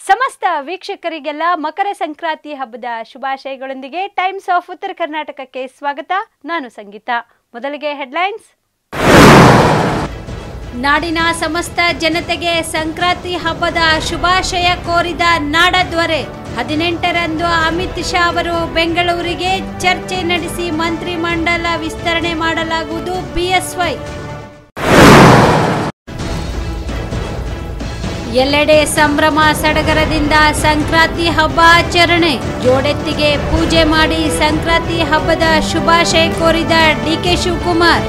ಸಮಸ್ತ ವೀಕ್ಷಕರಿಗೆಲ್ಲ ಮಕರ ಸಂಕ್ರಾಂತಿ ಹಬ್ಬದ ಶುಭಾಶಯಗಳೊಂದಿಗೆ times of ಉತ್ತರ ಕರ್ನಾಟಕಕ್ಕೆ ಸ್ವಾಗತ ನಾನು ಸಂಗೀತ ಮೊದಲಿಗೆ ಹೆಡ್ಲೈನ್ಸ್ ನಾಡಿನ ಸಮಸ್ತ ಜನತೆಗೆ ಸಂಕ್ರಾಂತಿ ಹಬ್ಬದ ಶುಭಾಶಯ ಕೋರಿದ ನಾಡದ್ವರೆ ಹದಿನೆಂಟರಂದು ಅಮಿತ್ ಶಾ ಅವರು ಬೆಂಗಳೂರಿಗೆ ಚರ್ಚೆ ನಡೆಸಿ ಮಂತ್ರಿಮಂಡಲ ವಿಸ್ತರಣೆ ಮಾಡಲಾಗುವುದು ಬಿಎಸ್ವೈ ಎಲ್ಲೆಡೆ ಸಂಭ್ರಮ ಸಡಗರದಿಂದ ಸಂಕ್ರಾಂತಿ ಹಬ್ಬ ಆಚರಣೆ ಜೋಡೆತ್ತಿಗೆ ಪೂಜೆ ಮಾಡಿ ಸಂಕ್ರಾಂತಿ ಹಬ್ಬದ ಶುಭಾಶಯ ಕೋರಿದ ಡಿಕೆ ಶಿವಕುಮಾರ್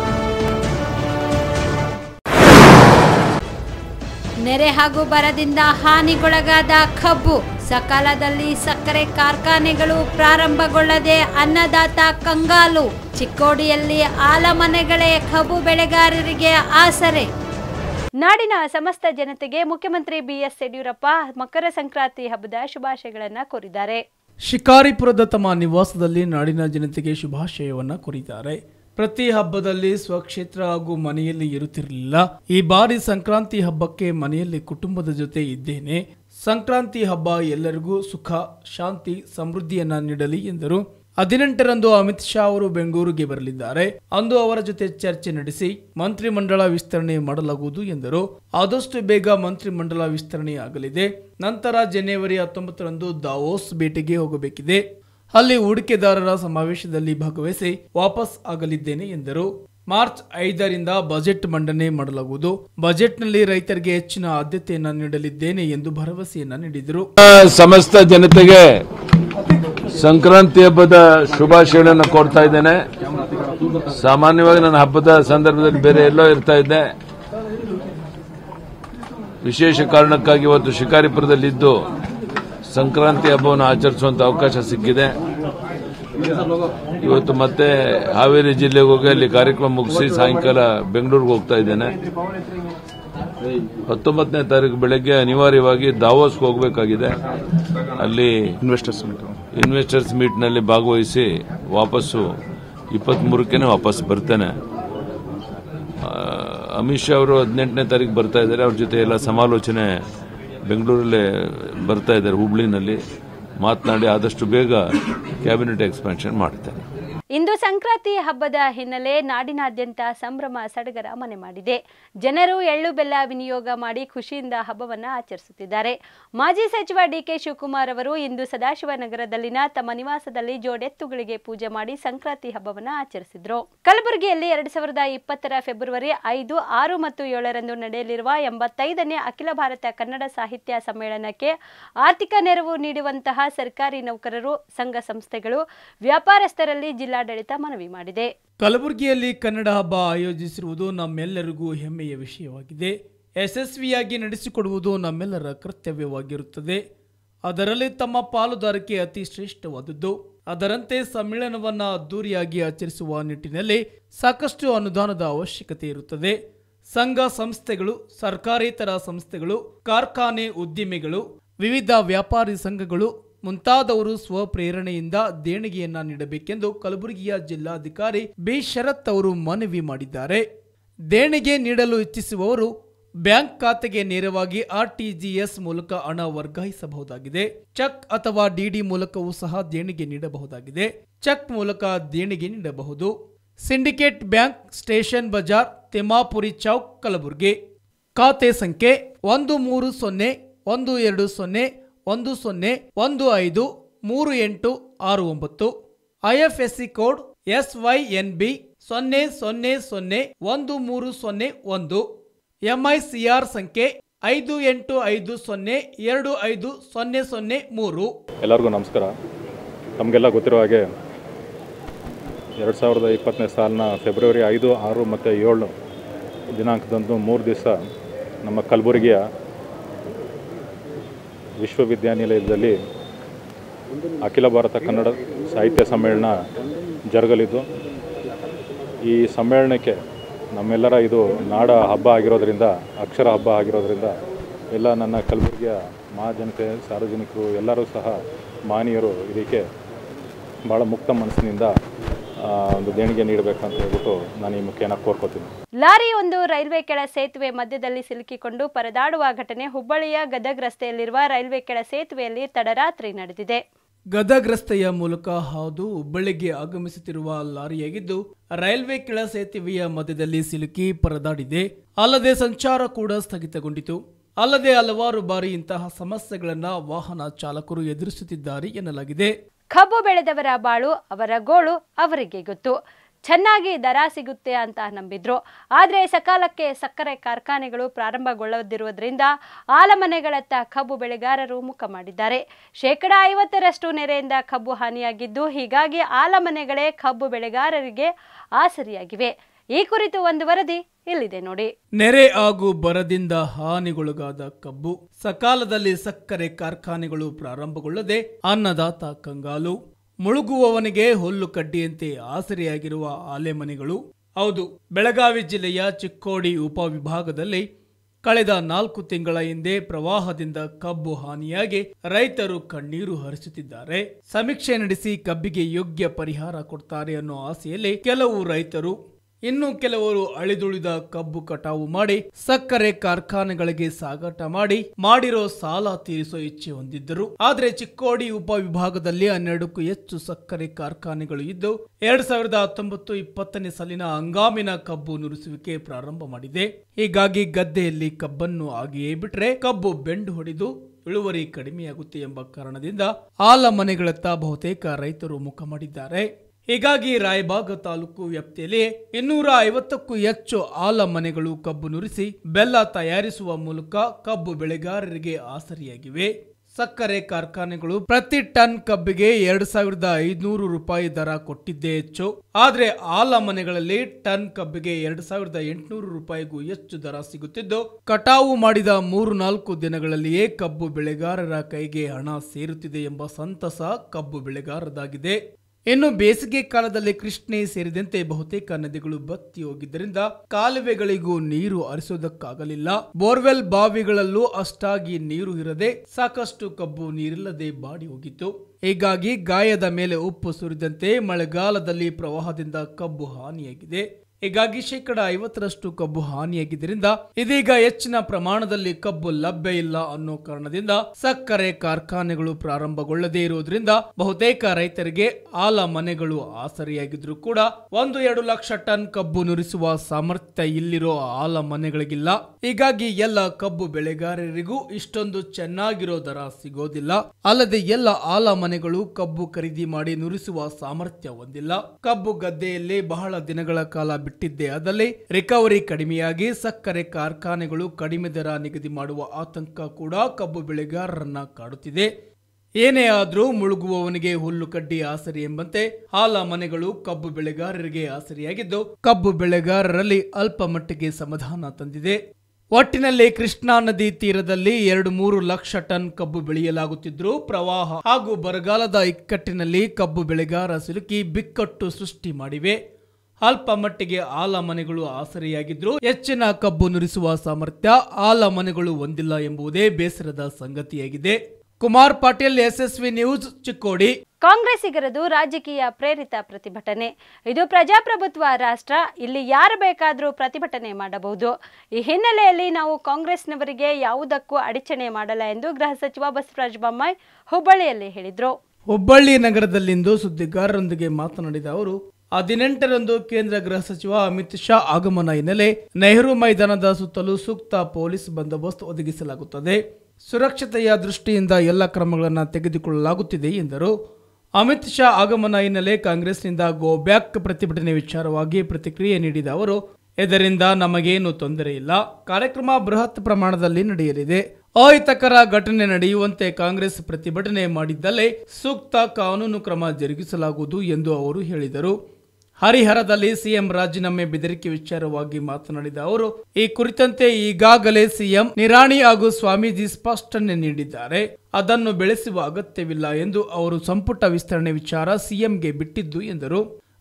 ನೆರೆ ಹಾಗೂ ಬರದಿಂದ ಹಾನಿಗೊಳಗಾದ ಕಬ್ಬು ಸಕಾಲದಲ್ಲಿ ಸಕ್ಕರೆ ಕಾರ್ಖಾನೆಗಳು ಪ್ರಾರಂಭಗೊಳ್ಳದೆ ಅನ್ನದಾತ ಕಂಗಾಲು ಚಿಕ್ಕೋಡಿಯಲ್ಲಿ ಆಲಮನೆಗಳೇ ಕಬ್ಬು ಬೆಳೆಗಾರರಿಗೆ ಆಸರೆ ನಾಡಿನ ಸಮಸ್ತ ಜನತೆಗೆ ಮುಖ್ಯಮಂತ್ರಿ ಬಿಎಸ್ ಯಡಿಯೂರಪ್ಪ ಮಕರ ಸಂಕ್ರಾಂತಿ ಹಬ್ಬದ ಶುಭಾಶಯಗಳನ್ನ ಕೋರಿದ್ದಾರೆ ಶಿಕಾರಿಪುರದ ತಮ್ಮ ನಿವಾಸದಲ್ಲಿ ನಾಡಿನ ಜನತೆಗೆ ಶುಭಾಶಯವನ್ನ ಕೋರಿದ್ದಾರೆ ಪ್ರತಿ ಹಬ್ಬದಲ್ಲಿ ಸ್ವಕ್ಷೇತ್ರ ಹಾಗೂ ಮನೆಯಲ್ಲಿ ಇರುತ್ತಿರಲಿಲ್ಲ ಈ ಬಾರಿ ಸಂಕ್ರಾಂತಿ ಹಬ್ಬಕ್ಕೆ ಮನೆಯಲ್ಲಿ ಕುಟುಂಬದ ಜೊತೆ ಇದ್ದೇನೆ ಸಂಕ್ರಾಂತಿ ಹಬ್ಬ ಎಲ್ಲರಿಗೂ ಸುಖ ಶಾಂತಿ ಸಮೃದ್ಧಿಯನ್ನ ನೀಡಲಿ ಎಂದರು ಹದಿನೆಂಟರಂದು ಅಮಿತ್ ಶಾ ಅವರು ಬೆಂಗಳೂರಿಗೆ ಬರಲಿದ್ದಾರೆ ಅಂದು ಅವರ ಜೊತೆ ಚರ್ಚೆ ನಡೆಸಿ ಮಂತ್ರಿಮಂಡಲ ವಿಸ್ತರಣೆ ಮಾಡಲಾಗುವುದು ಎಂದರು ಆದಷ್ಟು ಬೇಗ ಮಂತ್ರಿಮಂಡಲ ವಿಸ್ತರಣೆ ಆಗಲಿದೆ ನಂತರ ಜನವರಿ ಹತ್ತೊಂಬತ್ತರಂದು ದಾವೋಸ್ ಭೇಟಿಗೆ ಹೋಗಬೇಕಿದೆ ಅಲ್ಲಿ ಹೂಡಿಕೆದಾರರ ಸಮಾವೇಶದಲ್ಲಿ ಭಾಗವಹಿಸಿ ವಾಪಸ್ ಆಗಲಿದ್ದೇನೆ ಎಂದರು ಮಾರ್ಚ್ ಐದರಿಂದ ಬಜೆಟ್ ಮಂಡನೆ ಮಾಡಲಾಗುವುದು ಬಜೆಟ್ನಲ್ಲಿ ರೈತರಿಗೆ ಹೆಚ್ಚಿನ ಆದ್ಯತೆಯನ್ನ ನೀಡಲಿದ್ದೇನೆ ಎಂದು ಭರವಸೆಯನ್ನ ನೀಡಿದರು ಸಮಸ್ತ ಜನತೆಗೆ ಸಂಕ್ರಾಂತಿ ಹಬ್ಬದ ಶುಭಾಶಯಗಳನ್ನು ಕೋರ್ತಾ ಇದ್ದೇನೆ ಸಾಮಾನ್ಯವಾಗಿ ನನ್ನ ಹಬ್ಬದ ಸಂದರ್ಭದಲ್ಲಿ ಬೇರೆ ಎಲ್ಲೋ ಇರ್ತಾ ಇದ್ದೆ ವಿಶೇಷ ಕಾರಣಕ್ಕಾಗಿ ಇವತ್ತು ಶಿಕಾರಿಪುರದಲ್ಲಿದ್ದು ಸಂಕ್ರಾಂತಿ ಹಬ್ಬವನ್ನು ಆಚರಿಸುವಂತ ಅವಕಾಶ ಸಿಕ್ಕಿದೆ ಇವತ್ತು ಮತ್ತೆ ಹಾವೇರಿ ಜಿಲ್ಲೆಗೆ ಹೋಗಿ ಅಲ್ಲಿ ಕಾರ್ಯಕ್ರಮ ಮುಗಿಸಿ ಸಾಯಂಕಾಲ ಬೆಂಗಳೂರಿಗೆ ಹೋಗ್ತಾ ಇದ್ದೇನೆ ಹತ್ತೊಂಬತ್ತನೇ ತಾರೀಕು ಬೆಳಗ್ಗೆ ಅನಿವಾರ್ಯವಾಗಿ ದಾವೋಸ್ಗೆ ಹೋಗಬೇಕಾಗಿದೆ ಅಲ್ಲಿ ಇನ್ವೆಸ್ಟರ್ಸ್ ಇನ್ವೆಸ್ಟರ್ಸ್ ಮೀಟ್ನಲ್ಲಿ ಭಾಗವಹಿಸಿ ವಾಪಸ್ಸು ಇಪ್ಪತ್ಮೂರಕ್ಕೆ ವಾಪಸ್ ಬರ್ತೇನೆ ಆ, ಅಮಿತ್ ಶಾ ಅವರು ಹದಿನೆಂಟನೇ ತಾರೀಕು ಬರ್ತಾ ಇದ್ದಾರೆ ಅವ್ರ ಜೊತೆ ಎಲ್ಲ ಸಮಾಲೋಚನೆ ಬೆಂಗಳೂರಲ್ಲೇ ಬರ್ತಾ ಇದ್ದಾರೆ ಹುಬ್ಳಿನಲ್ಲಿ ಮಾತನಾಡಿ ಆದಷ್ಟು ಬೇಗ ಕ್ಯಾಬಿನೆಟ್ ಎಕ್ಸ್ಪಾನ್ಷನ್ ಮಾಡ್ತೇನೆ ಇಂದು ಸಂಕ್ರಾಂತಿ ಹಬ್ಬದ ಹಿನ್ನೆಲೆ ನಾಡಿನಾದ್ಯಂತ ಸಂಭ್ರಮ ಸಡಗರ ಮನೆ ಮಾಡಿದೆ ಜನರು ಎಳ್ಳು ಬೆಲ್ಲ ವಿನಿಯೋಗ ಮಾಡಿ ಖುಷಿಯಿಂದ ಹಬ್ಬವನ್ನ ಆಚರಿಸುತ್ತಿದ್ದಾರೆ ಮಾಜಿ ಸಚಿವ ಡಿಕೆ ಶಿವಕುಮಾರ್ ಅವರು ಇಂದು ಸದಾಶಿವನಗರದಲ್ಲಿನ ತಮ್ಮ ನಿವಾಸದಲ್ಲಿ ಜೋಡೆತ್ತುಗಳಿಗೆ ಪೂಜೆ ಮಾಡಿ ಸಂಕ್ರಾಂತಿ ಹಬ್ಬವನ್ನ ಆಚರಿಸಿದ್ರು ಕಲಬುರಗಿಯಲ್ಲಿ ಎರಡ್ ಸಾವಿರದ ಇಪ್ಪತ್ತರ ಫೆಬ್ರವರಿ ಐದು ಆರು ಮತ್ತು ಏಳರಂದು ನಡೆಯಲಿರುವ ಎಂಬತ್ತೈದನೇ ಅಖಿಲ ಭಾರತ ಕನ್ನಡ ಸಾಹಿತ್ಯ ಸಮ್ಮೇಳನಕ್ಕೆ ಆರ್ಥಿಕ ನೆರವು ನೀಡುವಂತಹ ಸರ್ಕಾರಿ ನೌಕರರು ಸಂಘ ಸಂಸ್ಥೆಗಳು ವ್ಯಾಪಾರಸ್ಥರಲ್ಲಿ ಜಿಲ್ಲಾಡಳಿತ ಮನವಿ ಮಾಡಿದೆ ಕಲಬುರಗಿಯಲ್ಲಿ ಕನ್ನಡ ಹಬ್ಬ ಆಯೋಜಿಸಿರುವುದು ನಮ್ಮೆಲ್ಲರಿಗೂ ಹೆಮ್ಮೆಯ ವಿಷಯವಾಗಿದೆ ಯಶಸ್ವಿಯಾಗಿ ನಡೆಸಿಕೊಡುವುದು ನಮ್ಮೆಲ್ಲರ ಕರ್ತವ್ಯವಾಗಿರುತ್ತದೆ ಅದರಲ್ಲಿ ತಮ್ಮ ಪಾಲುದಾರಿಕೆ ಅತಿ ಶ್ರೇಷ್ಠವಾದದ್ದು ಅದರಂತೆ ಸಮ್ಮೇಳನವನ್ನು ಅದ್ದೂರಿಯಾಗಿ ಆಚರಿಸುವ ನಿಟ್ಟಿನಲ್ಲಿ ಸಾಕಷ್ಟು ಅನುದಾನದ ಅವಶ್ಯಕತೆ ಇರುತ್ತದೆ ಸಂಘ ಸಂಸ್ಥೆಗಳು ಸರ್ಕಾರೇತರ ಸಂಸ್ಥೆಗಳು ಕಾರ್ಖಾನೆ ಉದ್ದಿಮೆಗಳು ವಿವಿಧ ವ್ಯಾಪಾರಿ ಸಂಘಗಳು ಮುಂತಾದವರು ಸ್ವಪ್ರೇರಣೆಯಿಂದ ದೇಣಿಗೆಯನ್ನ ನೀಡಬೇಕೆಂದು ಕಲಬುರಗಿಯ ಜಿಲ್ಲಾಧಿಕಾರಿ ಬಿ ಶರತ್ ಅವರು ಮನವಿ ಮಾಡಿದ್ದಾರೆ ದೇಣಿಗೆ ನೀಡಲು ಇಚ್ಛಿಸುವವರು ಬ್ಯಾಂಕ್ ಖಾತೆಗೆ ನೇರವಾಗಿ ಆರ್ಟಿಜಿಎಸ್ ಮೂಲಕ ಹಣ ವರ್ಗಾಯಿಸಬಹುದಾಗಿದೆ ಚೆಕ್ ಅಥವಾ ಡಿಡಿ ಮೂಲಕವೂ ಸಹ ದೇಣಿಗೆ ನೀಡಬಹುದಾಗಿದೆ ಚೆಕ್ ಮೂಲಕ ದೇಣಿಗೆ ನೀಡಬಹುದು syndicate bank station Bazaar Timmapuri Chowk Kalaburagi ಖಾತೆ ಸಂಖ್ಯೆ ಒಂದು ಮೂರು ಸೊನ್ನೆ ಒಂದು ಎರಡು ಸೊನ್ನೆ ಒಂದು ಸೊನ್ನೆ ಒಂದು ಐದು ಮೂರು ಎಂಟು ಆರು ಒಂಬತ್ತು IFSC code S Y N B ಸೊನ್ನೆ ಸೊನ್ನೆ ಸೊನ್ನೆ ಒಂದು ಮೂರು ಸೊನ್ನೆ ಒಂದು ಎಂಐಸಿಆರ್ ಸಂಖ್ಯೆ ಐದು ಎಂಟು ಐದು ಸೊನ್ನೆ ಎರಡು ಐದು ಸೊನ್ನೆ ಸೊನ್ನೆ ಮೂರು ಎಲ್ಲರಿಗೂ ನಮಸ್ಕಾರ ನಮಗೆಲ್ಲ ಗೊತ್ತಿರೋ ಹಾಗೆ ಎರಡು ಸಾವಿರದ ಇಪ್ಪತ್ತನೇ ಸಾಲಿನ ಫೆಬ್ರವರಿ ಐದು ಆರು ಮತ್ತು ಏಳು ದಿನಾಂಕದಂದು ಮೂರು ದಿವಸ ನಮ್ಮ ಕಲಬುರಗಿಯ ವಿಶ್ವವಿದ್ಯಾನಿಲಯದಲ್ಲಿ ಅಖಿಲ ಭಾರತ ಕನ್ನಡ ಸಾಹಿತ್ಯ ಸಮ್ಮೇಳನ ಜರುಗಲಿದ್ದು ಈ ಸಮ್ಮೇಳನಕ್ಕೆ ನಮ್ಮೆಲ್ಲರ ಇದು ನಾಡ ಹಬ್ಬ ಆಗಿರೋದ್ರಿಂದ ಅಕ್ಷರ ಹಬ್ಬ ಆಗಿರೋದ್ರಿಂದ ಎಲ್ಲ ನನ್ನ ಕಲಬುರಗಿಯ ಮಹಾಜನತೆ ಸಾರ್ವಜನಿಕರು ಎಲ್ಲರೂ ಸಹ ಮಾನೀಯರು ಇದಕ್ಕೆ ಭಾಳ ಮುಕ್ತ ಮನಸ್ಸಿನಿಂದ ಆ, ಒಂದು ದೇಣಿಗೆ ನೀಡಬೇಕಂತ ಹೇಳ್ಬಿಟ್ಟು ನಾನು ಈ ಮುಖೇನ ಕೋರ್ಕೋತೀನಿ ಲಾರಿ ಒಂದು ರೈಲ್ವೆ ಕೆಳ ಸೇತುವೆ ಮಧ್ಯದಲ್ಲಿ ಸಿಲುಕಿಕೊಂಡು ಪರದಾಡುವ ಘಟನೆ ಹುಬ್ಬಳ್ಳಿಯ ಗದಗ್ ರಸ್ತೆಯಲ್ಲಿರುವ ರೈಲ್ವೆ ಕೆಳ ಸೇತುವೆಯಲ್ಲಿ ತಡರಾತ್ರಿ ನಡೆದಿದೆ ಗದಗ್ ರಸ್ತೆಯ ಮೂಲಕ ಹಾದು ಹುಬ್ಬಳ್ಳಿಗೆ ಆಗಮಿಸುತ್ತಿರುವ ಲಾರಿಯಾಗಿದ್ದು ರೈಲ್ವೆ ಕೆಳ ಸೇತುವೆಯ ಮಧ್ಯದಲ್ಲಿ ಸಿಲುಕಿ ಪರದಾಡಿದೆ ಅಲ್ಲದೆ ಸಂಚಾರ ಕೂಡ ಸ್ಥಗಿತಗೊಂಡಿತು ಅಲ್ಲದೆ ಹಲವಾರು ಬಾರಿ ಇಂತಹ ಸಮಸ್ಯೆಗಳನ್ನ ವಾಹನ ಚಾಲಕರು ಎದುರಿಸುತ್ತಿದ್ದಾರೆ ಎನ್ನಲಾಗಿದೆ ಕಬ್ಬು ಬೆಳೆದವರ ಬಾಳು ಅವರ ಗೋಳು ಅವರಿಗೆ ಗೊತ್ತು ಚೆನ್ನಾಗಿ ದರ ಸಿಗುತ್ತೆ ಅಂತ ನಂಬಿದ್ರು ಆದರೆ ಸಕಾಲಕ್ಕೆ ಸಕ್ಕರೆ ಕಾರ್ಖಾನೆಗಳು ಪ್ರಾರಂಭಗೊಳ್ಳದಿರುವುದರಿಂದ ಆಲಮನೆಗಳತ್ತ ಕಬ್ಬು ಬೆಳೆಗಾರರು ಮುಖ ಮಾಡಿದ್ದಾರೆ ಶೇಕಡ ಐವತ್ತರಷ್ಟು ನೆರೆಯಿಂದ ಕಬ್ಬು ಹಾನಿಯಾಗಿದ್ದು ಹೀಗಾಗಿ ಆಲಮನೆಗಳೇ ಕಬ್ಬು ಬೆಳೆಗಾರರಿಗೆ ಆಸರಿಯಾಗಿವೆ ಈ ಕುರಿತು ಒಂದು ವರದಿ ಇಲ್ಲಿದೆ ನೋಡಿ ನೆರೆ ಹಾಗೂ ಬರದಿಂದ ಹಾನಿಗೊಳಗಾದ ಕಬ್ಬು ಸಕಾಲದಲ್ಲಿ ಸಕ್ಕರೆ ಕಾರ್ಖಾನೆಗಳು ಪ್ರಾರಂಭಗೊಳ್ಳದೆ ಅನ್ನದಾತ ಕಂಗಾಲು ಮುಳುಗುವವನಿಗೆ ಹುಲ್ಲು ಕಡ್ಡಿಯಂತೆ ಆಸರೆಯಾಗಿರುವ ಆಲೆಮನೆಗಳು ಹೌದು ಬೆಳಗಾವಿ ಜಿಲ್ಲೆಯ ಚಿಕ್ಕೋಡಿ ಉಪವಿಭಾಗದಲ್ಲಿ ಕಳೆದ ನಾಲ್ಕು ತಿಂಗಳ ಹಿಂದೆ ಪ್ರವಾಹದಿಂದ ಕಬ್ಬು ಹಾನಿಯಾಗಿ ರೈತರು ಕಣ್ಣೀರು ಹರಿಸುತ್ತಿದ್ದಾರೆ ಸಮೀಕ್ಷೆ ನಡೆಸಿ ಕಬ್ಬಿಗೆ ಯೋಗ್ಯ ಪರಿಹಾರ ಕೊಡ್ತಾರೆ ಅನ್ನೋ ಆಸೆಯಲ್ಲಿ ಕೆಲವು ರೈತರು ಇನ್ನು ಕೆಲವರು ಅಳಿದುಳಿದ ಕಬ್ಬು ಕಟಾವು ಮಾಡಿ ಸಕ್ಕರೆ ಕಾರ್ಖಾನೆಗಳಿಗೆ ಸಾಗಾಟ ಮಾಡಿ ಮಾಡಿರೋ ಸಾಲ ತೀರಿಸೋ ಇಚ್ಛೆ ಹೊಂದಿದ್ದರು ಆದರೆ ಚಿಕ್ಕೋಡಿ ಉಪವಿಭಾಗದಲ್ಲಿ ಹನ್ನೆರಡಕ್ಕೂ ಹೆಚ್ಚು ಸಕ್ಕರೆ ಕಾರ್ಖಾನೆಗಳು ಇದ್ದು ಎರಡ್ ಸಾವಿರದ ಹತ್ತೊಂಬತ್ತು ಇಪ್ಪತ್ತನೇ ಸಾಲಿನ ಹಂಗಾಮಿನ ಕಬ್ಬು ನುರಿಸುವಿಕೆ ಪ್ರಾರಂಭ ಮಾಡಿದೆ ಹೀಗಾಗಿ ಗದ್ದೆಯಲ್ಲಿ ಕಬ್ಬನ್ನು ಹಾಗೆಯೇ ಬಿಟ್ರೆ ಕಬ್ಬು ಬೆಂಡು ಹೊಡೆದು ಇಳುವರಿ ಕಡಿಮೆಯಾಗುತ್ತೆ ಎಂಬ ಕಾರಣದಿಂದ ಆಲ ಮನೆಗಳತ್ತ ಬಹುತೇಕ ರೈತರು ಮುಖ ಮಾಡಿದ್ದಾರೆ ಹೀಗಾಗಿ ರಾಯಬಾಗ ತಾಲೂಕು ವ್ಯಾಪ್ತಿಯಲ್ಲಿ ಇನ್ನೂರ ಐವತ್ತಕ್ಕೂ ಹೆಚ್ಚು ಆಲ ಮನೆಗಳು ಕಬ್ಬು ನುರಿಸಿ ಬೆಲ್ಲ ತಯಾರಿಸುವ ಮೂಲಕ ಕಬ್ಬು ಬೆಳೆಗಾರರಿಗೆ ಆಸರಿಯಾಗಿವೆ ಸಕ್ಕರೆ ಕಾರ್ಖಾನೆಗಳು ಪ್ರತಿ ಟನ್ ಕಬ್ಬಿಗೆ ಎರಡ್ ಸಾವಿರದ ಐದುನೂರು ರೂಪಾಯಿ ದರ ಕೊಟ್ಟಿದ್ದೇ ಹೆಚ್ಚು ಆದ್ರೆ ಆಲ ಮನೆಗಳಲ್ಲಿ ಟನ್ ಕಬ್ಬಿಗೆ ಎರಡ್ ಸಾವಿರದ ಎಂಟುನೂರು ರೂಪಾಯಿಗೂ ಹೆಚ್ಚು ದರ ಸಿಗುತ್ತಿದ್ದು ಕಟಾವು ಮಾಡಿದ ಮೂರು ನಾಲ್ಕು ದಿನಗಳಲ್ಲಿಯೇ ಕಬ್ಬು ಬೆಳೆಗಾರರ ಕೈಗೆ ಹಣ ಸೇರುತ್ತಿದೆ ಎಂಬ ಸಂತಸ ಕಬ್ಬು ಬೆಳೆಗಾರದಾಗಿದೆ ಇನ್ನು ಬೇಸಿಗೆ ಕಾಲದಲ್ಲಿ ಕೃಷ್ಣೆ ಸೇರಿದಂತೆ ಬಹುತೇಕ ನದಿಗಳು ಬತ್ತಿ ಹೋಗಿದ್ದರಿಂದ ಕಾಲುವೆಗಳಿಗೂ ನೀರು ಹರಿಸೋದಕ್ಕಾಗಲಿಲ್ಲ ಬೋರ್ವೆಲ್ ಬಾವಿಗಳಲ್ಲೂ ಅಷ್ಟಾಗಿ ನೀರು ಇರದೆ ಸಾಕಷ್ಟು ಕಬ್ಬು ನೀರಿಲ್ಲದೆ ಬಾಡಿ ಹೋಗಿತ್ತು ಹೀಗಾಗಿ ಗಾಯದ ಮೇಲೆ ಉಪ್ಪು ಸುರಿದಂತೆ ಮಳೆಗಾಲದಲ್ಲಿ ಪ್ರವಾಹದಿಂದ ಕಬ್ಬು ಹಾನಿಯಾಗಿದೆ ಹೀಗಾಗಿ ಶೇಕಡ ಐವತ್ತರಷ್ಟು ಕಬ್ಬು ಹಾನಿಯಾಗಿದ್ದರಿಂದ ಇದೀಗ ಹೆಚ್ಚಿನ ಪ್ರಮಾಣದಲ್ಲಿ ಕಬ್ಬು ಲಭ್ಯ ಇಲ್ಲ ಅನ್ನೋ ಕಾರಣದಿಂದ ಸಕ್ಕರೆ ಕಾರ್ಖಾನೆಗಳು ಪ್ರಾರಂಭಗೊಳ್ಳದೇ ಇರುವುದರಿಂದ ಬಹುತೇಕ ರೈತರಿಗೆ ಆಲ ಮನೆಗಳು ಆಸರಿಯಾಗಿದ್ರು ಕೂಡ ಒಂದು ಎರಡು ಲಕ್ಷ ಟನ್ ಕಬ್ಬು ನುರಿಸುವ ಸಾಮರ್ಥ್ಯ ಇಲ್ಲಿರೋ ಆಲ ಮನೆಗಳಿಗಿಲ್ಲ ಹೀಗಾಗಿ ಎಲ್ಲ ಕಬ್ಬು ಬೆಳೆಗಾರರಿಗೂ ಇಷ್ಟೊಂದು ಚೆನ್ನಾಗಿರೋ ದರ ಸಿಗೋದಿಲ್ಲ ಅಲ್ಲದೆ ಎಲ್ಲ ಆಲ ಮನೆಗಳು ಕಬ್ಬು ಖರೀದಿ ಮಾಡಿ ನುರಿಸುವ ಸಾಮರ್ಥ್ಯ ಹೊಂದಿಲ್ಲ ಕಬ್ಬು ಗದ್ದೆಯಲ್ಲಿ ಬಹಳ ದಿನಗಳ ಕಾಲ ಬಿಟ್ಟಿದ್ದೇ ಆದಲ್ಲಿ ರಿಕವರಿ ಕಡಿಮೆಯಾಗಿ ಸಕ್ಕರೆ ಕಾರ್ಖಾನೆಗಳು ಕಡಿಮೆ ದರ ನಿಗದಿ ಮಾಡುವ ಆತಂಕ ಕೂಡ ಕಬ್ಬು ಬೆಳೆಗಾರರನ್ನ ಕಾಡುತ್ತಿದೆ ಏನೇ ಆದ್ರೂ ಮುಳುಗುವವನಿಗೆ ಹುಲ್ಲು ಕಡ್ಡಿ ಆಸರಿ ಎಂಬಂತೆ ಹಾಲ ಮನೆಗಳು ಕಬ್ಬು ಬೆಳೆಗಾರರಿಗೆ ಆಸರಿಯಾಗಿದ್ದು ಕಬ್ಬು ಬೆಳೆಗಾರರಲ್ಲಿ ಅಲ್ಪ ಮಟ್ಟಿಗೆ ಸಮಾಧಾನ ತಂದಿದೆ ಒಟ್ಟಿನಲ್ಲಿ ಕೃಷ್ಣಾ ನದಿ ತೀರದಲ್ಲಿ ಎರಡು ಮೂರು ಲಕ್ಷ ಟನ್ ಕಬ್ಬು ಬೆಳೆಯಲಾಗುತ್ತಿದ್ರು ಪ್ರವಾಹ ಹಾಗೂ ಬರಗಾಲದ ಇಕ್ಕಟ್ಟಿನಲ್ಲಿ ಕಬ್ಬು ಬೆಳೆಗಾರ ಸಿಲುಕಿ ಬಿಕ್ಕಟ್ಟು ಸೃಷ್ಟಿ ಮಾಡಿವೆ ಅಲ್ಪ ಮಟ್ಟಿಗೆ ಆಲ ಮನೆಗಳು ಆಸರೆಯಾಗಿದ್ರು ಹೆಚ್ಚಿನ ಕಬ್ಬು ನುರಿಸುವ ಸಾಮರ್ಥ್ಯ ಆಲ ಮನೆಗಳು ಹೊಂದಿಲ್ಲ ಎಂಬುದೇ ಬೇಸರದ ಸಂಗತಿಯಾಗಿದೆ ಕುಮಾರ್ ಪಾಟೀಲ್ ಎಸ್ಎಸ್ವಿ ನ್ಯೂಸ್ ಚಿಕ್ಕೋಡಿ ಕಾಂಗ್ರೆಸ್ಸಿಗರದು ರಾಜಕೀಯ ಪ್ರೇರಿತ ಪ್ರತಿಭಟನೆ ಇದು ಪ್ರಜಾಪ್ರಭುತ್ವ ರಾಷ್ಟ್ರ ಇಲ್ಲಿ ಯಾರು ಬೇಕಾದರೂ ಪ್ರತಿಭಟನೆ ಮಾಡಬಹುದು ಈ ಹಿನ್ನೆಲೆಯಲ್ಲಿ ನಾವು ಕಾಂಗ್ರೆಸ್ನವರಿಗೆ ಯಾವುದಕ್ಕೂ ಅಡಚಣೆ ಮಾಡಲ್ಲ ಎಂದು ಗೃಹ ಸಚಿವ ಬಸವರಾಜ ಬೊಮ್ಮಾಯಿ ಹುಬ್ಬಳ್ಳಿಯಲ್ಲಿ ಹೇಳಿದರು ಹುಬ್ಬಳ್ಳಿ ನಗರದಲ್ಲಿಂದು ಸುದ್ದಿಗಾರರೊಂದಿಗೆ ಮಾತನಾಡಿದ ಅವರು ಹದಿನೆಂಟರಂದು ಕೇಂದ್ರ ಗೃಹ ಸಚಿವ ಅಮಿತ್ ಶಾ ಆಗಮನ ಹಿನ್ನೆಲೆ ನೆಹರು ಮೈದಾನದ ಸುತ್ತಲೂ ಸೂಕ್ತ ಪೊಲೀಸ್ ಬಂದೋಬಸ್ತ್ ಒದಗಿಸಲಾಗುತ್ತದೆ ಸುರಕ್ಷತೆಯ ದೃಷ್ಟಿಯಿಂದ ಎಲ್ಲ ಕ್ರಮಗಳನ್ನು ತೆಗೆದುಕೊಳ್ಳಲಾಗುತ್ತಿದೆ ಎಂದರು ಅಮಿತ್ ಶಾ ಆಗಮನ ಹಿನ್ನೆಲೆ ಕಾಂಗ್ರೆಸ್ನಿಂದ ಗೋ ಬ್ಯಾಕ್ ಪ್ರತಿಭಟನೆ ವಿಚಾರವಾಗಿ ಪ್ರತಿಕ್ರಿಯೆ ನೀಡಿದ ಅವರು ಇದರಿಂದ ನಮಗೇನು ತೊಂದರೆ ಇಲ್ಲ ಕಾರ್ಯಕ್ರಮ ಬೃಹತ್ ಪ್ರಮಾಣದಲ್ಲಿ ನಡೆಯಲಿದೆ ಅಹಿತಕರ ಘಟನೆ ನಡೆಯುವಂತೆ ಕಾಂಗ್ರೆಸ್ ಪ್ರತಿಭಟನೆ ಮಾಡಿದ್ದಲ್ಲೇ ಸೂಕ್ತ ಕಾನೂನು ಕ್ರಮ ಜರುಗಿಸಲಾಗುವುದು ಎಂದು ಅವರು ಹೇಳಿದರು ಹರಿಹರದಲ್ಲಿ ಸಿಎಂ ರಾಜೀನಾಮೆ ಬೆದರಿಕೆ ವಿಚಾರವಾಗಿ ಮಾತನಾಡಿದ ಅವರು ಈ ಕುರಿತಂತೆ ಈಗಾಗಲೇ ಸಿಎಂ ನಿರಾಣಿ ಹಾಗೂ ಸ್ವಾಮೀಜಿ ಸ್ಪಷ್ಟನೆ ನೀಡಿದ್ದಾರೆ ಅದನ್ನು ಬೆಳೆಸುವ ಅಗತ್ಯವಿಲ್ಲ ಎಂದು ಅವರು ಸಂಪುಟ ವಿಸ್ತರಣೆ ವಿಚಾರ ಸಿಎಂಗೆ ಬಿಟ್ಟಿದ್ದು ಎಂದರು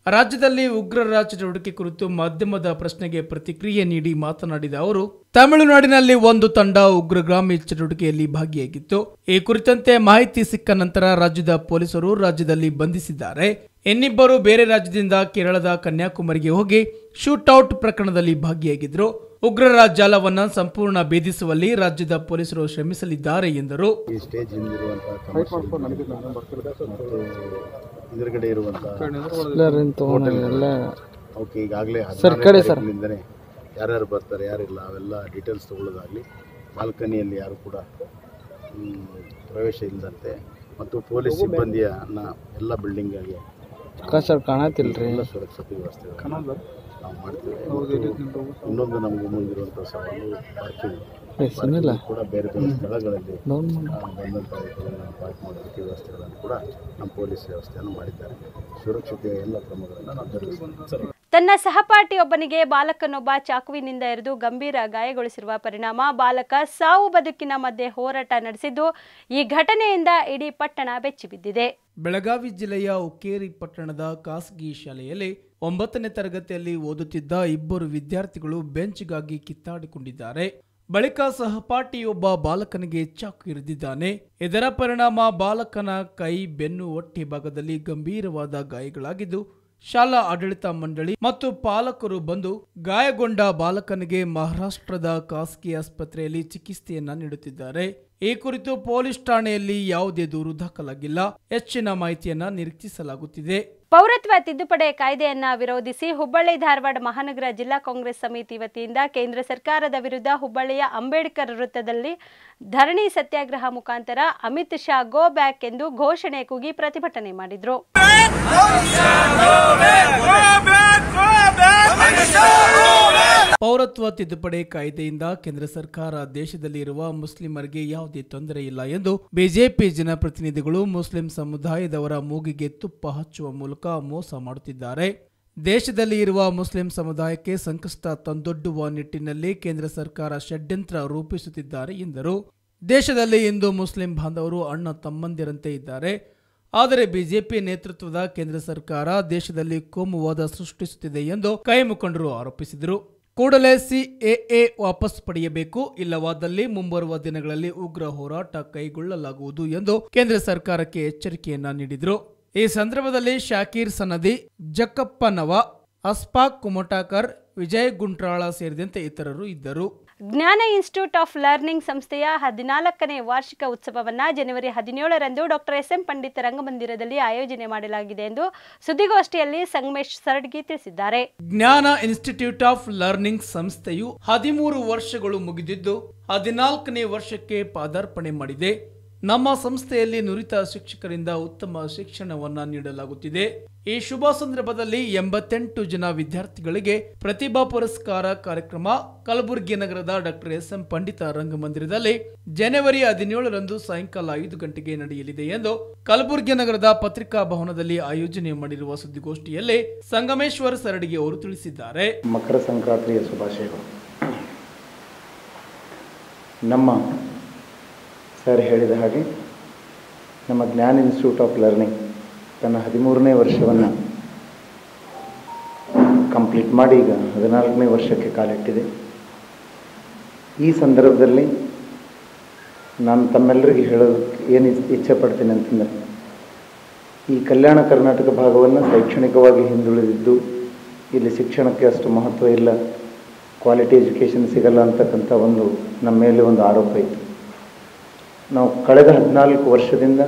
ರಾಜ್ಯದಲ್ಲಿ ಉಗ್ರರ ಚಟುವಟಿಕೆ ಕುರಿತು ಮಾಧ್ಯಮದ ಪ್ರಶ್ನೆಗೆ ಪ್ರತಿಕ್ರಿಯೆ ನೀಡಿ ಮಾತನಾಡಿದ ಅವರು ತಮಿಳುನಾಡಿನಲ್ಲಿ ಒಂದು ತಂಡ ಉಗ್ರಗಾಮಿ ಚಟುವಟಿಕೆಯಲ್ಲಿ ಭಾಗಿಯಾಗಿತ್ತು ಈ ಕುರಿತಂತೆ ಮಾಹಿತಿ ಸಿಕ್ಕ ನಂತರ ರಾಜ್ಯದ ಪೊಲೀಸರು ರಾಜ್ಯದಲ್ಲಿ ಬಂಧಿಸಿದ್ದಾರೆ ಇನ್ನಿಬ್ಬರು ಬೇರೆ ರಾಜ್ಯದಿಂದ ಕೇರಳದ ಕನ್ಯಾಕುಮಾರಿಗೆ ಹೋಗಿ ಶೂಟೌಟ್ ಪ್ರಕರಣದಲ್ಲಿ ಭಾಗಿಯಾಗಿದ್ರು ಉಗ್ರರ ಜಾಲವನ್ನ ಸಂಪೂರ್ಣ ಭೇದಿಸುವಲ್ಲಿ ರಾಜ್ಯದ ಪೊಲೀಸರು ಶ್ರಮಿಸಲಿದ್ದಾರೆ ಎಂದರು ಈ ಸ್ಟೇಜ್ ಹಿಂದಿರುವಂತಹ ಕಮರ್ಷಿಯಲ್ ಮತ್ತು ಎದುರುಗಡೆ ಇರುವಂತಹ ಹೋಟೆಲ್ ಅವಕ್ಕೆ ಈಗಾಗಲೇ ಹದಿನಾರನೇ ಯಾರ್ಯಾರು ಬರ್ತಾರೆ ಯಾರಿಲ್ಲ ಅವೆಲ್ಲ ಡೀಟೇಲ್ಸ್ ತಗೊಳ್ಳೋದಾಗಲಿ ಬಾಲ್ಕನಿಯಲ್ಲಿ ಯಾರು ಕೂಡ ಮ್, ಪ್ರವೇಶ ಇಲ್ಲದಂತೆ ಮತ್ತು ಪೊಲೀಸ್ ಸಿಬ್ಬಂದಿಯನ್ನ ಎಲ್ಲ ಬಿಲ್ಡಿಂಗ್ಗೆ ಸರ್ ಕಾಣತಿಲ್ರಿ ಎಲ್ಲ ಸುರಕ್ಷತೆ ವ್ಯವಸ್ಥೆ ನಾವು ಮಾಡ್ತೇವೆ ಮತ್ತು ಇನ್ನೊಂದು ನಮಗೆ ಮುಂದಿರುವಂಥ ಸವಾಲು ಪಾರ್ಕಿಂಗ್ ಸುನಿಲ್ಲ ಕೂಡ ಬೇರೆ ಬೇರೆ ಸ್ಥಳಗಳಲ್ಲಿ ಡೌನ್ ಮಾಡಿ ಆ, ಬಂದಂಥ ವೆಹಿಕಲ್ಗಳನ್ನು ಪಾರ್ಕ್ ಮಾಡೋದಕ್ಕೆ ವ್ಯವಸ್ಥೆಗಳನ್ನು ಕೂಡ ನಮ್ಮ ಪೊಲೀಸ್ ವ್ಯವಸ್ಥೆಯನ್ನು ಮಾಡಿದ್ದಾರೆ ಸುರಕ್ಷತೆಯ ಎಲ್ಲ ಕ್ರಮಗಳನ್ನು ನಾವು ಜರುಗಿಸ್ತೀವಿ ತನ್ನ ಸಹಪಾಠಿಯೊಬ್ಬನಿಗೆ ಬಾಲಕನೊಬ್ಬ ಚಾಕುವಿನಿಂದ ಎರಿದು ಗಂಭೀರ ಗಾಯಗೊಳಿಸಿರುವ ಪರಿಣಾಮ ಬಾಲಕ ಸಾವು ಬದುಕಿನ ಮಧ್ಯೆ ಹೋರಾಟ ನಡೆಸಿದ್ದು ಈ ಘಟನೆಯಿಂದ ಇಡೀ ಪಟ್ಟಣ ಬೆಚ್ಚಿಬಿದ್ದಿದೆ ಬೆಳಗಾವಿ ಜಿಲ್ಲೆಯ ಉಕ್ಕೇರಿ ಪಟ್ಟಣದ ಖಾಸಗಿ ಶಾಲೆಯಲ್ಲಿ ಒಂಬತ್ತನೇ ತರಗತಿಯಲ್ಲಿ ಓದುತ್ತಿದ್ದ ಇಬ್ಬರು ವಿದ್ಯಾರ್ಥಿಗಳು ಬೆಂಚ್ಗಾಗಿ ಕಿತ್ತಾಡಿಕೊಂಡಿದ್ದಾರೆ ಬಳಿಕ ಸಹಪಾಠಿಯೊಬ್ಬ ಬಾಲಕನಿಗೆ ಚಾಕು ಇರಿದಿದ್ದಾನೆ ಇದರ ಪರಿಣಾಮ ಬಾಲಕನ ಕೈ ಬೆನ್ನು ಹೊಟ್ಟೆ ಭಾಗದಲ್ಲಿ ಗಂಭೀರವಾದ ಗಾಯಗಳಾಗಿದ್ದು ಶಾಲಾ ಆಡಳಿತ ಮಂಡಳಿ ಮತ್ತು ಪಾಲಕರು ಬಂದು ಗಾಯಗೊಂಡ ಬಾಲಕನಿಗೆ ಮಹಾರಾಷ್ಟ್ರದ ಖಾಸಗಿ ಆಸ್ಪತ್ರೆಯಲ್ಲಿ ಚಿಕಿತ್ಸೆಯನ್ನ ನೀಡುತ್ತಿದ್ದಾರೆ ಈ ಕುರಿತು ಪೊಲೀಸ್ ಠಾಣೆಯಲ್ಲಿ ಯಾವುದೇ ದೂರು ದಾಖಲಾಗಿಲ್ಲ ಹೆಚ್ಚಿನ ಮಾಹಿತಿಯನ್ನ ನಿರೀಕ್ಷಿಸಲಾಗುತ್ತಿದೆ ಪೌರತ್ವ ತಿದ್ದುಪಡಿ ಕಾಯ್ದೆಯನ್ನ ವಿರೋಧಿಸಿ ಹುಬ್ಬಳ್ಳಿ ಧಾರವಾಡ ಮಹಾನಗರ ಜಿಲ್ಲಾ ಕಾಂಗ್ರೆಸ್ ಸಮಿತಿ ವತಿಯಿಂದ ಕೇಂದ್ರ ಸರ್ಕಾರದ ವಿರುದ್ಧ ಹುಬ್ಬಳ್ಳಿಯ ಅಂಬೇಡ್ಕರ್ ವೃತ್ತದಲ್ಲಿ ಧರಣಿ ಸತ್ಯಾಗ್ರಹ ಮುಖಾಂತರ ಅಮಿತ್ ಶಾ ಗೋ ಬ್ಯಾಕ್ ಎಂದು ಘೋಷಣೆ ಕೂಗಿ ಪ್ರತಿಭಟನೆ ಮಾಡಿದ್ರು ಪೌರತ್ವ ತಿದ್ದುಪಡಿ ಕಾಯ್ದೆಯಿಂದ ಕೇಂದ್ರ ಸರ್ಕಾರ ದೇಶದಲ್ಲಿ ಇರುವ ಮುಸ್ಲಿಮರಿಗೆ ಯಾವುದೇ ತೊಂದರೆ ಇಲ್ಲ ಎಂದು ಬಿಜೆಪಿ ಜನಪ್ರತಿನಿಧಿಗಳು ಮುಸ್ಲಿಂ ಸಮುದಾಯದವರ ಮೂಗಿಗೆ ತುಪ್ಪ ಹಚ್ಚುವ ಮೂಲಕ ಮೋಸ ಮಾಡುತ್ತಿದ್ದಾರೆ ದೇಶದಲ್ಲಿ ಇರುವ ಮುಸ್ಲಿಂ ಸಮುದಾಯಕ್ಕೆ ಸಂಕಷ್ಟ ತಂದೊಡ್ಡುವ ನಿಟ್ಟಿನಲ್ಲಿ ಕೇಂದ್ರ ಸರ್ಕಾರ ಷಡ್ಯಂತ್ರ ರೂಪಿಸುತ್ತಿದ್ದಾರೆ ಎಂದರು ದೇಶದಲ್ಲಿ ಇಂದು ಮುಸ್ಲಿಂ ಬಾಂಧವರು ಅಣ್ಣ ತಮ್ಮಂದಿರಂತೆ ಇದ್ದಾರೆ ಆದರೆ ಬಿಜೆಪಿ ನೇತೃತ್ವದ ಕೇಂದ್ರ ಸರ್ಕಾರ ದೇಶದಲ್ಲಿ ಕೋಮುವಾದ ಸೃಷ್ಟಿಸುತ್ತಿದೆ ಎಂದು ಕೈ ಮುಖಂಡರು ಆರೋಪಿಸಿದರು ಕೂಡಲೇ ಸಿಎಎ ವಾಪಸ್ ಪಡೆಯಬೇಕು ಇಲ್ಲವಾದಲ್ಲಿ ಮುಂಬರುವ ದಿನಗಳಲ್ಲಿ ಉಗ್ರ ಹೋರಾಟ ಕೈಗೊಳ್ಳಲಾಗುವುದು ಎಂದು ಕೇಂದ್ರ ಸರ್ಕಾರಕ್ಕೆ ಎಚ್ಚರಿಕೆಯನ್ನ ನೀಡಿದರು ಈ ಸಂದರ್ಭದಲ್ಲಿ ಶಾಕೀರ್ ಸನದಿ ಜಕ್ಕಪ್ಪನವ ಅಸ್ಫಾಕ್ ಕುಮಟಾಕರ್ ವಿಜಯ್ ಗುಂಟ್ರಾಳ ಸೇರಿದಂತೆ ಇತರರು ಇದ್ದರು ಜ್ಞಾನ ಇನ್ಸ್ಟಿಟ್ಯೂಟ್ ಆಫ್ ಲರ್ನಿಂಗ್ ಸಂಸ್ಥೆಯ ಹದಿನಾಲ್ಕನೇ ವಾರ್ಷಿಕ ಉತ್ಸವವನ್ನು ಜನವರಿ ಹದಿನೇಳರಂದು ಡಾಕ್ಟರ್ ಎಸ್ ಎಂ ಪಂಡಿತ್ ರಂಗಮಂದಿರದಲ್ಲಿ ಆಯೋಜನೆ ಮಾಡಲಾಗಿದೆ ಎಂದು ಸುದ್ದಿಗೋಷ್ಠಿಯಲ್ಲಿ ಸಂಗಮೇಶ್ ಸರಡ್ಗಿ ತಿಳಿಸಿದ್ದಾರೆ ಜ್ಞಾನ ಇನ್ಸ್ಟಿಟ್ಯೂಟ್ ಆಫ್ ಲರ್ನಿಂಗ್ ಸಂಸ್ಥೆಯು ಹದಿಮೂರು ವರ್ಷಗಳು ಮುಗಿದಿದ್ದು ಹದಿನಾಲ್ಕನೇ ವರ್ಷಕ್ಕೆ ಪಾದಾರ್ಪಣೆ ಮಾಡಿದೆ ನಮ್ಮ ಸಂಸ್ಥೆಯಲ್ಲಿ ನುರಿತ ಶಿಕ್ಷಕರಿಂದ ಉತ್ತಮ ಶಿಕ್ಷಣವನ್ನ ನೀಡಲಾಗುತ್ತಿದೆ ಈ ಶುಭ ಸಂದರ್ಭದಲ್ಲಿ ಎಂಬತ್ತೆಂಟು ಜನ ವಿದ್ಯಾರ್ಥಿಗಳಿಗೆ ಪ್ರತಿಭಾ ಪುರಸ್ಕಾರ ಕಾರ್ಯಕ್ರಮ ಕಲಬುರಗಿ ನಗರದ ಡಾಕ್ಟರ್ ಎಸ್ ಎಂ ಪಂಡಿತ ರಂಗಮಂದಿರದಲ್ಲಿ ಜನವರಿ ಹದಿನೇಳರಂದು ಸಾಯಂಕಾಲ ಐದು ಗಂಟೆಗೆ ನಡೆಯಲಿದೆ ಎಂದು ಕಲಬುರಗಿ ನಗರದ ಪತ್ರಿಕಾ ಭವನದಲ್ಲಿ ಆಯೋಜನೆ ಮಾಡಿರುವ ಸುದ್ದಿಗೋಷ್ಠಿಯಲ್ಲಿ ಸಂಗಮೇಶ್ವರ ಸರಡಿಗೆ ಅವರು ತಿಳಿಸಿದ್ದಾರೆ ಮಕರ ಸಂಕ್ರಾಂತಿಯ ಶುಭಾಶಯಗಳು ನಮ್ಮ ಸರ್ ಹೇಳಿದ ಹಾಗೆ ನಮ್ಮ ಜ್ಞಾನ ಇನ್ಸ್ಟಿಟ್ಯೂಟ್ ಆಫ್ ಲರ್ನಿಂಗ್ ತನ್ನ ಹದಿಮೂರನೇ ವರ್ಷವನ್ನು ಕಂಪ್ಲೀಟ್ ಮಾಡಿ ಈಗ ಹದಿನಾಲ್ಕನೇ ವರ್ಷಕ್ಕೆ ಕಾಲಿಟ್ಟಿದೆ ಈ ಸಂದರ್ಭದಲ್ಲಿ ನಾನು ತಮ್ಮೆಲ್ಲರಿಗೆ ಹೇಳೋದಕ್ಕೆ ಏನು ಇಚ್ಛೆ ಪಡ್ತೀನಿ ಅಂತಂದರೆ ಈ ಕಲ್ಯಾಣ ಕರ್ನಾಟಕ ಭಾಗವನ್ನು ಶೈಕ್ಷಣಿಕವಾಗಿ ಹಿಂದುಳಿದಿದ್ದು ಇಲ್ಲಿ ಶಿಕ್ಷಣಕ್ಕೆ ಅಷ್ಟು ಮಹತ್ವ ಇಲ್ಲ ಕ್ವಾಲಿಟಿ ಎಜುಕೇಷನ್ ಸಿಗಲ್ಲ ಅಂತಕ್ಕಂಥ ಒಂದು ನಮ್ಮ ಮೇಲೆ ಒಂದು ಆರೋಪ ಇತ್ತು ನಾವು ಕಳೆದ ಹದಿನಾಲ್ಕು ವರ್ಷದಿಂದ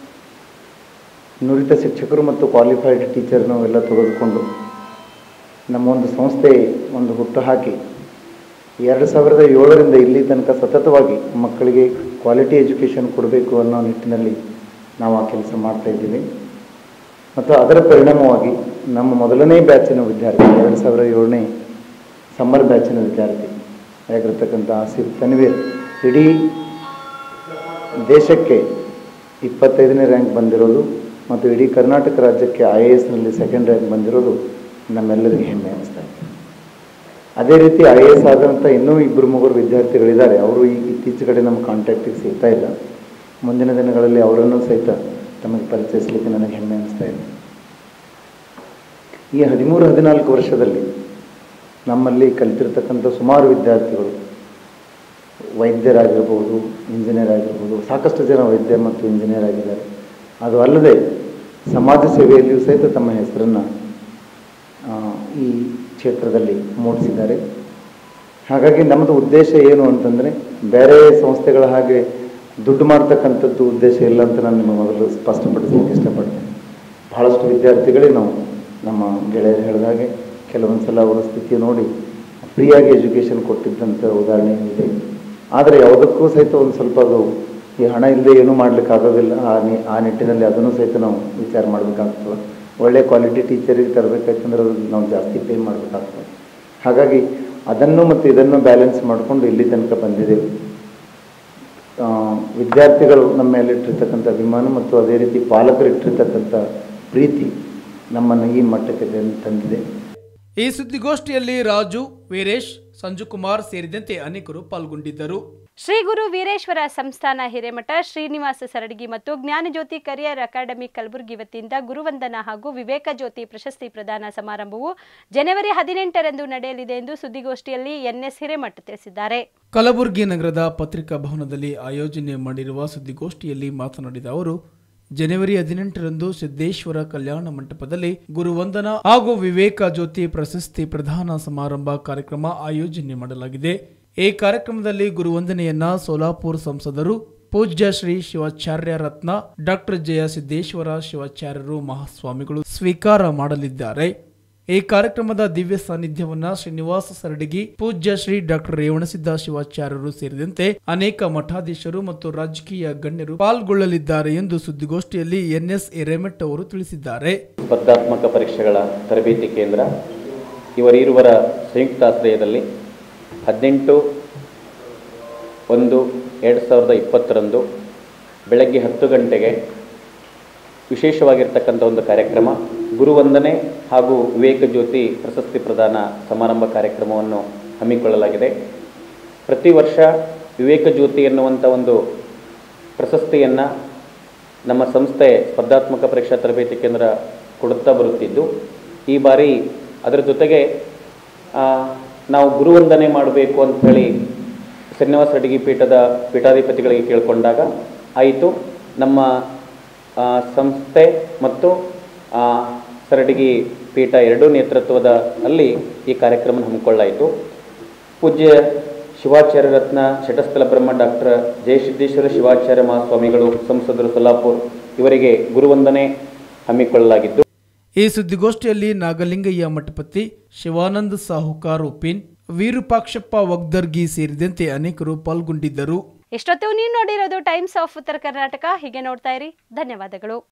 ನುರಿತ ಶಿಕ್ಷಕರು ಮತ್ತು ಕ್ವಾಲಿಫೈಡ್ ಟೀಚರ್ನು ಎಲ್ಲ ತೆಗೆದುಕೊಂಡು ನಮ್ಮ ಒಂದು ಸಂಸ್ಥೆ ಒಂದು ಹುಟ್ಟು ಹಾಕಿ ಎರಡು ಸಾವಿರದ ಏಳರಿಂದ ಇಲ್ಲಿ ತನಕ ಸತತವಾಗಿ ಮಕ್ಕಳಿಗೆ ಕ್ವಾಲಿಟಿ ಎಜುಕೇಷನ್ ಕೊಡಬೇಕು ಅನ್ನೋ ನಿಟ್ಟಿನಲ್ಲಿ ನಾವು ಆ ಕೆಲಸ ಮಾಡ್ತಾ ಇದ್ದೀವಿ ಮತ್ತು ಅದರ ಪರಿಣಾಮವಾಗಿ ನಮ್ಮ ಮೊದಲನೇ ಬ್ಯಾಚಿನ ವಿದ್ಯಾರ್ಥಿ ಎರಡು ಸಾವಿರದ ಏಳನೇ ಸಮ್ಮರ್ ಬ್ಯಾಚಿನ ವಿದ್ಯಾರ್ಥಿ ಆಗಿರ್ತಕ್ಕಂಥ ಆಸಿಫ್ ತನ್ವೀರ್ ಇಡೀ ದೇಶಕ್ಕೆ ಇಪ್ಪತ್ತೈದನೇ ರ್ಯಾಂಕ್ ಬಂದಿರೋದು ಮತ್ತು ಇಡೀ ಕರ್ನಾಟಕ ರಾಜ್ಯಕ್ಕೆ ಐ ಎ ಎಸ್ನಲ್ಲಿ ಸೆಕೆಂಡ್ ರ್ಯಾಂಕ್ ಬಂದಿರೋದು ನಮ್ಮೆಲ್ಲರಿಗೆ ಹೆಮ್ಮೆ ಅನಿಸ್ತಾ ಇದೆ ಅದೇ ರೀತಿ ಐ ಎ ಎಸ್ ಆದಂಥ ಇನ್ನೂ ಇಬ್ಬರು ಮೂವರು ವಿದ್ಯಾರ್ಥಿಗಳಿದ್ದಾರೆ ಅವರು ಈ ಇತ್ತೀಚೆ ಕಡೆ ನಮ್ಮ ಕಾಂಟ್ಯಾಕ್ಟಿಗೆ ಸಿಗ್ತಾ ಇಲ್ಲ ಮುಂದಿನ ದಿನಗಳಲ್ಲಿ ಅವರನ್ನು ಸಹಿತ ತಮಗೆ ಪರಿಚಯಿಸಲಿಕ್ಕೆ ನನಗೆ ಹೆಮ್ಮೆ ಅನಿಸ್ತಾ ಇದೆ ಈ ಹದಿಮೂರು ಹದಿನಾಲ್ಕು ವರ್ಷದಲ್ಲಿ ನಮ್ಮಲ್ಲಿ ಕಲಿತಿರ್ತಕ್ಕಂಥ ಸುಮಾರು ವಿದ್ಯಾರ್ಥಿಗಳು ವೈದ್ಯರಾಗಿರ್ಬೋದು ಇಂಜಿನಿಯರ್ ಆಗಿರ್ಬೋದು ಸಾಕಷ್ಟು ಜನ ವೈದ್ಯ ಮತ್ತು ಇಂಜಿನಿಯರ್ ಆಗಿದ್ದಾರೆ ಅದು ಅಲ್ಲದೆ ಸಮಾಜ ಸೇವೆಯಲ್ಲಿಯೂ ಸಹಿತ ತಮ್ಮ ಹೆಸರನ್ನು ಈ ಕ್ಷೇತ್ರದಲ್ಲಿ ಮೂಡಿಸಿದ್ದಾರೆ ಹಾಗಾಗಿ ನಮ್ಮದು ಉದ್ದೇಶ ಏನು ಅಂತಂದರೆ ಬೇರೆ ಸಂಸ್ಥೆಗಳ ಹಾಗೆ ದುಡ್ಡು ಮಾಡ್ತಕ್ಕಂಥದ್ದು ಉದ್ದೇಶ ಇಲ್ಲ ಅಂತ ನಾನು ನಿಮ್ಮ ಮೊದಲು ಸ್ಪಷ್ಟಪಡಿಸಲಿಕ್ಕೆ ಇಷ್ಟಪಡ್ತೇನೆ ಬಹಳಷ್ಟು ವಿದ್ಯಾರ್ಥಿಗಳಿಗೆ ನಾವು ನಮ್ಮ ಗೆಳೆಯರು ಹೇಳಿದ ಹಾಗೆ ಕೆಲವೊಂದು ಸಲ ಅವರ ಸ್ಥಿತಿ ನೋಡಿ ಫ್ರೀಯಾಗಿ ಎಜುಕೇಷನ್ ಕೊಟ್ಟಿದ್ದಂಥ ಉದಾಹರಣೆ ಇದೆ ಆದರೆ ಯಾವುದಕ್ಕೂ ಸಹಿತ ಒಂದು ಸ್ವಲ್ಪ ಅದು ಈ ಹಣ ಇಲ್ಲದೆ ಏನೂ ಮಾಡಲಿಕ್ಕಾಗೋದಿಲ್ಲ ಆ ನಿ ಆ ನಿಟ್ಟಿನಲ್ಲಿ ಅದನ್ನು ಸಹಿತ ನಾವು ವಿಚಾರ ಮಾಡಬೇಕಾಗ್ತದೆ ಒಳ್ಳೆ ಕ್ವಾಲಿಟಿ ಟೀಚರಿಗೆ ತರಬೇಕಾಯ್ತಂದ್ರೆ ಅದು ನಾವು ಜಾಸ್ತಿ ಪೇ ಮಾಡಬೇಕಾಗ್ತದೆ ಹಾಗಾಗಿ ಅದನ್ನು ಮತ್ತು ಇದನ್ನು ಬ್ಯಾಲೆನ್ಸ್ ಮಾಡಿಕೊಂಡು ಇಲ್ಲಿ ತನಕ ಬಂದಿದ್ದೇವೆ ಆ, ವಿದ್ಯಾರ್ಥಿಗಳು ನಮ್ಮ ಮೇಲೆ ಇಟ್ಟಿರ್ತಕ್ಕಂಥ ಅಭಿಮಾನ ಮತ್ತು ಅದೇ ರೀತಿ ಪಾಲಕರು ಇಟ್ಟಿರ್ತಕ್ಕಂಥ ಪ್ರೀತಿ ನಮ್ಮನ್ನು ಈ ಮಟ್ಟಕ್ಕೆ ತಂದ್- ತಂದಿದೆ ಈ ಸುದ್ದಿಗೋಷ್ಠಿಯಲ್ಲಿ ರಾಜು ವೀರೇಶ್ ಸಂಜುಕುಮಾರ್ ಸೇರಿದಂತೆ ಅನೇಕರು ಪಾಲ್ಗೊಂಡಿದ್ದರು ಶ್ರೀ ಗುರು ವೀರೇಶ್ವರ ಸಂಸ್ಥಾನ ಹಿರೇಮಠ ಶ್ರೀನಿವಾಸ ಸರಡಗಿ ಮತ್ತು ಜ್ಞಾನಜ್ಯೋತಿ ಕರಿಯರ್ ಅಕಾಡೆಮಿ ಕಲಬುರಗಿ ವತಿಯಿಂದ ಗುರುವಂದನ ಹಾಗೂ ವಿವೇಕ ಜ್ಯೋತಿ ಪ್ರಶಸ್ತಿ ಪ್ರದಾನ ಸಮಾರಂಭವು ಜನವರಿ ಹದಿನೆಂಟರಂದು ನಡೆಯಲಿದೆ ಎಂದು ಸುದ್ದಿಗೋಷ್ಠಿಯಲ್ಲಿ ಎನ್ಎಸ್ ಹಿರೇಮಠ ತಿಳಿಸಿದ್ದಾರೆ ಕಲಬುರಗಿ ನಗರದ ಪತ್ರಿಕಾ ಭವನದಲ್ಲಿ ಆಯೋಜನೆ ಮಾಡಿರುವ ಸುದ್ದಿಗೋಷ್ಠಿಯಲ್ಲಿ ಮಾತನಾಡಿದ ಅವರು ಜನವರಿ ಹದಿನೆಂಟರಂದು ಸಿದ್ದೇಶ್ವರ ಕಲ್ಯಾಣ ಮಂಟಪದಲ್ಲಿ ಗುರುವಂದನ ಹಾಗೂ ವಿವೇಕ ಜ್ಯೋತಿ ಪ್ರಶಸ್ತಿ ಪ್ರದಾನ ಸಮಾರಂಭ ಕಾರ್ಯಕ್ರಮ ಆಯೋಜನೆ ಮಾಡಲಾಗಿದೆ ಈ ಕಾರ್ಯಕ್ರಮದಲ್ಲಿ ಗುರುವಂದನೆಯನ್ನ ಸೋಲಾಪುರ ಸಂಸದರು ಪೂಜ್ಯ ಶ್ರೀ ಶಿವಾಚಾರ್ಯ ರತ್ನ ಡಾಕ್ಟರ್ ಜಯ ಸಿದ್ದೇಶ್ವರ ಶಿವಾಚಾರ್ಯರು ಮಹಾಸ್ವಾಮಿಗಳು ಸ್ವೀಕಾರ ಮಾಡಲಿದ್ದಾರೆ ಈ ಕಾರ್ಯಕ್ರಮದ ದಿವ್ಯ ಸಾನ್ನಿಧ್ಯವನ್ನ ಶ್ರೀನಿವಾಸ ಸರಡಗಿ ಪೂಜ್ಯ ಶ್ರೀ ಡಾಕ್ಟರ್ ರೇವಣಸಿದ್ದ ಶಿವಾಚಾರ್ಯರು ಸೇರಿದಂತೆ ಅನೇಕ ಮಠಾಧೀಶರು ಮತ್ತು ರಾಜಕೀಯ ಗಣ್ಯರು ಪಾಲ್ಗೊಳ್ಳಲಿದ್ದಾರೆ ಎಂದು ಸುದ್ದಿಗೋಷ್ಠಿಯಲ್ಲಿ ಎನ್ಎಸ್ ಹಿರೇಮಠ್ ಅವರು ತಿಳಿಸಿದ್ದಾರೆ ಸ್ಪರ್ಧಾತ್ಮಕ ಪರೀಕ್ಷೆಗಳ ತರಬೇತಿ ಕೇಂದ್ರ ಇವರಿರುವರ ಸಂಯುಕ್ತಾಶ್ರಯದಲ್ಲಿ ಹದಿನೆಂಟು ಒಂದು ಎರಡು ಸಾವಿರದ ಇಪ್ಪತ್ತರಂದು ಬೆಳಗ್ಗೆ ಹತ್ತು ಗಂಟೆಗೆ ವಿಶೇಷವಾಗಿರ್ತಕ್ಕಂಥ ಒಂದು ಕಾರ್ಯಕ್ರಮ ಗುರುವಂದನೆ ಹಾಗೂ ವಿವೇಕ ಜ್ಯೋತಿ ಪ್ರಶಸ್ತಿ ಪ್ರದಾನ ಸಮಾರಂಭ ಕಾರ್ಯಕ್ರಮವನ್ನು ಹಮ್ಮಿಕೊಳ್ಳಲಾಗಿದೆ ಪ್ರತಿ ವರ್ಷ ವಿವೇಕ ಜ್ಯೋತಿ ಎನ್ನುವಂಥ ಒಂದು ಪ್ರಶಸ್ತಿಯನ್ನು ನಮ್ಮ ಸಂಸ್ಥೆ ಸ್ಪರ್ಧಾತ್ಮಕ ಪರೀಕ್ಷಾ ತರಬೇತಿ ಕೇಂದ್ರ ಕೊಡುತ್ತಾ ಬರುತ್ತಿದ್ದು ಈ ಬಾರಿ ಅದರ ಜೊತೆಗೆ ಆ, ನಾವು ಗುರುವಂದನೆ ಮಾಡಬೇಕು ಅಂತ ಹೇಳಿ ಶ್ರೀನಿವಾಸ ಅಡಿಗೆ ಪೀಠದ ಪೀಠಾಧಿಪತಿಗಳಿಗೆ ಕೇಳಿಕೊಂಡಾಗ ಆಯಿತು ನಮ್ಮ ಆ, ಸಂಸ್ಥೆ ಮತ್ತು ಆ, ಸರಡಿಗಿ ಪೀಠ ಎರಡೂ ನೇತೃತ್ವದ ಅಲ್ಲಿ ಈ ಕಾರ್ಯಕ್ರಮ ಹಮ್ಮಿಕೊಳ್ಳಾಯಿತು ಪೂಜ್ಯ ಶಿವಾಚಾರ್ಯ ರತ್ನ ಶಟಸ್ಥಲ ಬ್ರಹ್ಮ ಡಾಕ್ಟರ್ ಜಯಸಿದ್ದೇಶ್ವರ ಶಿವಾಚಾರ್ಯ ಮಹಾಸ್ವಾಮಿಗಳು ಸಂಸದರು ಸೊಲ್ಲಾಪುರ್ ಇವರಿಗೆ ಗುರುವಂದನೆ ಹಮ್ಮಿಕೊಳ್ಳಲಾಗಿದ್ದು ಈ ಸುದ್ದಿಗೋಷ್ಠಿಯಲ್ಲಿ ನಾಗಲಿಂಗಯ್ಯ ಮಠಪತಿ ಶಿವಾನಂದ ಸಾಹುಕಾರ್ ಉಪಿನ್ ವೀರೂಪಾಕ್ಷಪ್ಪ ವಗ್ದರ್ಗಿ ಸೇರಿದಂತೆ ಅನೇಕರು ಪಾಲ್ಗೊಂಡಿದ್ದರು ಎಷ್ಟೊತ್ತು ನೀವು ನೋಡಿರೋದು ಟೈಮ್ಸ್ ಆಫ್ ಉತ್ತರ ಕರ್ನಾಟಕ ಹೀಗೆ ನೋಡ್ತಾ ಇರಿ ಧನ್ಯವಾದಗಳು